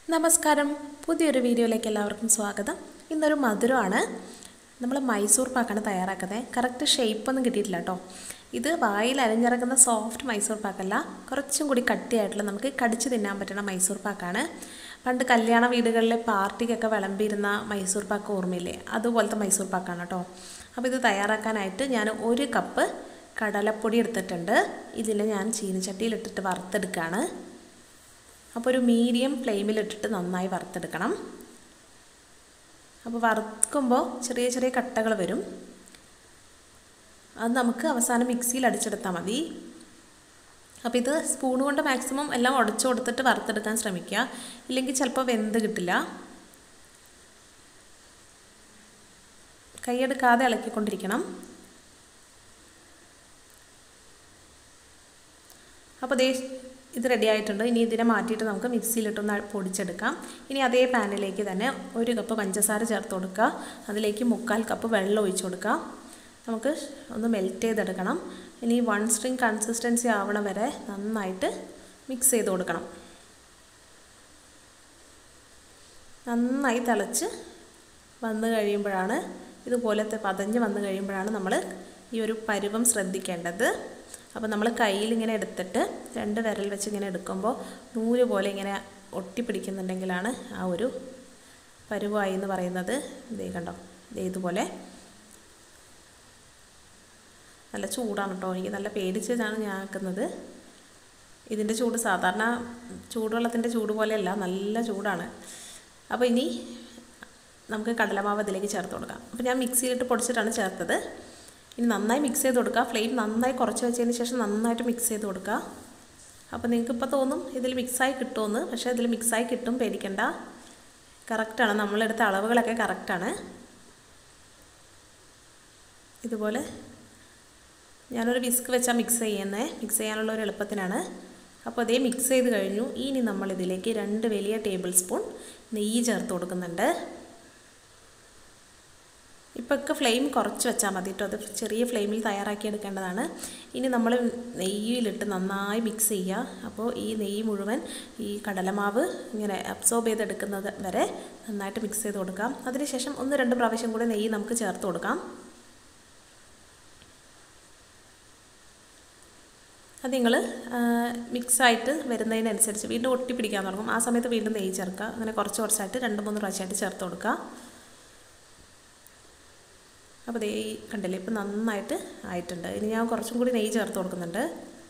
നമസ്കാരം പുതിയൊരു വീഡിയോയിലേക്ക് എല്ലാവർക്കും സ്വാഗതം ഇന്നൊരു മധുരമാണ് നമ്മൾ മൈസൂർ പാക്കാണ് തയ്യാറാക്കുന്നത് കറക്റ്റ് ഷേപ്പൊന്നും കിട്ടിയിട്ടില്ല കേട്ടോ ഇത് വായിൽ അരിഞ്ഞിറങ്ങുന്ന സോഫ്റ്റ് മൈസൂർ പാക്കല്ല കുറച്ചും കൂടി കട്ടിയായിട്ടുള്ള നമുക്ക് കടിച്ച് തിന്നാൻ പറ്റുന്ന മൈസൂർ പാക്കാണ് പണ്ട് കല്യാണ വീടുകളിലെ പാർട്ടിക്കൊക്കെ വിളമ്പിയിരുന്ന മൈസൂർ പാക്ക് ഓർമ്മയില്ലേ അതുപോലത്തെ മൈസൂർ പാക്കാണ് കേട്ടോ അപ്പോൾ ഇത് തയ്യാറാക്കാനായിട്ട് ഞാൻ ഒരു കപ്പ് കടലപ്പൊടി എടുത്തിട്ടുണ്ട് ഇതിൽ ഞാൻ ചീനിച്ചട്ടിയിലിട്ടിട്ട് വറുത്തെടുക്കുകയാണ് അപ്പോൾ ഒരു മീഡിയം ഫ്ലെയിമിലിട്ടിട്ട് നന്നായി വറുത്തെടുക്കണം അപ്പോൾ വറുക്കുമ്പോൾ ചെറിയ ചെറിയ കട്ടകൾ വരും അത് നമുക്ക് അവസാനം മിക്സിയിൽ അടിച്ചെടുത്താൽ മതി അപ്പോൾ ഇത് സ്പൂൺ കൊണ്ട് മാക്സിമം എല്ലാം ഉടച്ചു കൊടുത്തിട്ട് വറുത്തെടുക്കാൻ ശ്രമിക്കുക ഇല്ലെങ്കിൽ ചിലപ്പോൾ വെന്ത് കിട്ടില്ല കൈയെടുക്കാതെ ഇളക്കിക്കൊണ്ടിരിക്കണം അപ്പോൾ ദേ ഇത് റെഡി ആയിട്ടുണ്ട് ഇനി ഇതിനെ മാറ്റിയിട്ട് നമുക്ക് മിക്സിയിലിട്ടൊന്ന് പൊടിച്ചെടുക്കാം ഇനി അതേ പാനിലേക്ക് തന്നെ ഒരു കപ്പ് പഞ്ചസാര ചേർത്ത് കൊടുക്കുക അതിലേക്ക് മുക്കാൽ കപ്പ് വെള്ളം ഒഴിച്ചു കൊടുക്കുക നമുക്ക് ഒന്ന് മെൽറ്റ് ചെയ്തെടുക്കണം ഇനി വൺ സ്ട്രിങ് കൺസിസ്റ്റൻസി ആവണ വരെ നന്നായിട്ട് മിക്സ് ചെയ്ത് കൊടുക്കണം നന്നായി തിളച്ച് വന്നു കഴിയുമ്പോഴാണ് ഇതുപോലത്തെ പതഞ്ഞ് വന്നു കഴിയുമ്പോഴാണ് നമ്മൾ ഈ ഒരു പരുവം ശ്രദ്ധിക്കേണ്ടത് അപ്പോൾ നമ്മൾ കയ്യിൽ ഇങ്ങനെ എടുത്തിട്ട് രണ്ട് വിരൽ വെച്ച് ഇങ്ങനെ എടുക്കുമ്പോൾ നൂല് പോലെ ഇങ്ങനെ ഒട്ടിപ്പിടിക്കുന്നുണ്ടെങ്കിലാണ് ആ ഒരു പരുവായി എന്ന് പറയുന്നത് ഇതേ കണ്ടോ ഇതേ ഇതുപോലെ നല്ല ചൂടാണ് കേട്ടോ എനിക്ക് നല്ല പേടിച്ചാണ് ഞാൻ ആക്കുന്നത് ഇതിൻ്റെ ചൂട് സാധാരണ ചൂടുവെള്ളത്തിൻ്റെ ചൂട് പോലെയല്ല നല്ല ചൂടാണ് അപ്പോൾ ഇനി നമുക്ക് കടലമാവ് അതിലേക്ക് ചേർത്ത് കൊടുക്കാം അപ്പോൾ ഞാൻ മിക്സിയിലിട്ട് പൊടിച്ചിട്ടാണ് ചേർത്തത് ഇനി നന്നായി മിക്സ് ചെയ്ത് കൊടുക്കുക ഫ്ലെയിം നന്നായി കുറച്ച് വെച്ചതിന് ശേഷം നന്നായിട്ട് മിക്സ് ചെയ്ത് കൊടുക്കുക അപ്പോൾ നിങ്ങൾക്ക് ഇപ്പോൾ തോന്നും ഇതിൽ മിക്സായി കിട്ടുമെന്ന് പക്ഷേ ഇതിൽ മിക്സായി കിട്ടും പേടിക്കണ്ട കറക്റ്റാണ് നമ്മളെടുത്ത അളവുകളൊക്കെ കറക്റ്റാണ് ഇതുപോലെ ഞാനൊരു വിസ്ക് വെച്ചാൽ മിക്സ് ചെയ്യുന്നത് മിക്സ് ചെയ്യാനുള്ള ഒരു എളുപ്പത്തിനാണ് അപ്പോൾ അതേ മിക്സ് ചെയ്ത് കഴിഞ്ഞു ഇനി നമ്മൾ ഇതിലേക്ക് രണ്ട് വലിയ ടേബിൾ സ്പൂൺ നെയ്യ് ചേർത്ത് കൊടുക്കുന്നുണ്ട് ഇപ്പോൾ ഒക്കെ ഫ്ലെയിം കുറച്ച് വെച്ചാൽ മതി കേട്ടോ അത് ചെറിയ ഫ്ലെയിമിൽ തയ്യാറാക്കി എടുക്കേണ്ടതാണ് ഇനി നമ്മൾ നെയ്യിലിട്ട് നന്നായി മിക്സ് ചെയ്യുക അപ്പോൾ ഈ നെയ്യ് മുഴുവൻ ഈ കടലമാവ് ഇങ്ങനെ അബ്സോർബ് ചെയ്തെടുക്കുന്നത് വരെ നന്നായിട്ട് മിക്സ് ചെയ്ത് കൊടുക്കാം അതിനുശേഷം ഒന്ന് രണ്ട് പ്രാവശ്യം കൂടെ നെയ്യ് നമുക്ക് ചേർത്ത് കൊടുക്കാം അത് നിങ്ങൾ മിക്സായിട്ട് വരുന്നതിനനുസരിച്ച് വീണ്ടും ഒട്ടിപ്പിടിക്കാൻ തുടങ്ങും ആ സമയത്ത് വീണ്ടും നെയ്യ് ചേർക്കുക അങ്ങനെ കുറച്ച് കുറച്ചായിട്ട് രണ്ട് മൂന്ന് പ്രാവശ്യമായിട്ട് ചേർത്ത് കൊടുക്കുക അപ്പോൾ ദേ കണ്ടില്ലേ ഇപ്പം നന്നായിട്ട് ആയിട്ടുണ്ട് ഇനി ഞാൻ കുറച്ചും കൂടി നെയ്യ് ചേർത്ത് കൊടുക്കുന്നുണ്ട്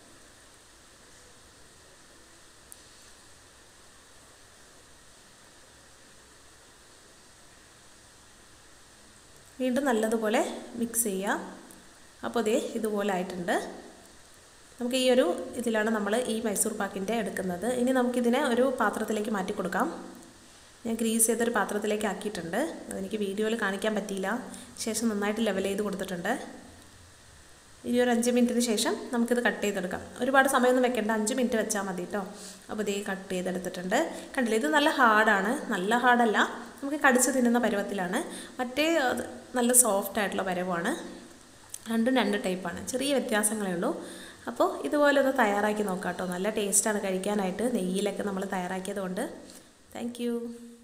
വീണ്ടും നല്ലതുപോലെ മിക്സ് ചെയ്യുക അപ്പോൾ ദേ ഇതുപോലെ ആയിട്ടുണ്ട് നമുക്ക് ഈ ഒരു ഇതിലാണ് നമ്മൾ ഈ മൈസൂർ പാക്കിൻ്റെ എടുക്കുന്നത് ഇനി നമുക്കിതിനെ ഒരു പാത്രത്തിലേക്ക് മാറ്റി കൊടുക്കാം ഞാൻ ഗ്രീസ് ചെയ്തൊരു പാത്രത്തിലേക്ക് ആക്കിയിട്ടുണ്ട് അതെനിക്ക് വീഡിയോയിൽ കാണിക്കാൻ പറ്റിയില്ല ശേഷം നന്നായിട്ട് ലെവൽ ചെയ്ത് കൊടുത്തിട്ടുണ്ട് ഇനി ഒരു അഞ്ച് മിനിറ്റിന് ശേഷം നമുക്കിത് കട്ട് ചെയ്തെടുക്കാം ഒരുപാട് സമയമൊന്നും വെക്കേണ്ട അഞ്ച് മിനിറ്റ് വെച്ചാൽ മതി കേട്ടോ അപ്പോൾ ഇതേ കട്ട് ചെയ്തെടുത്തിട്ടുണ്ട് കണ്ടില്ലേ ഇത് നല്ല ഹാർഡാണ് നല്ല ഹാർഡല്ല നമുക്ക് കടിച്ച് തിന്നുന്ന പരുവത്തിലാണ് മറ്റേ നല്ല സോഫ്റ്റ് ആയിട്ടുള്ള പരുവമാണ് രണ്ടും രണ്ട് ടൈപ്പാണ് ചെറിയ വ്യത്യാസങ്ങളേ ഉള്ളൂ അപ്പോൾ ഇതുപോലെ ഒന്ന് തയ്യാറാക്കി നോക്കാം കേട്ടോ നല്ല ടേസ്റ്റാണ് കഴിക്കാനായിട്ട് നെയ്യിലൊക്കെ നമ്മൾ തയ്യാറാക്കിയത് കൊണ്ട് താങ്ക്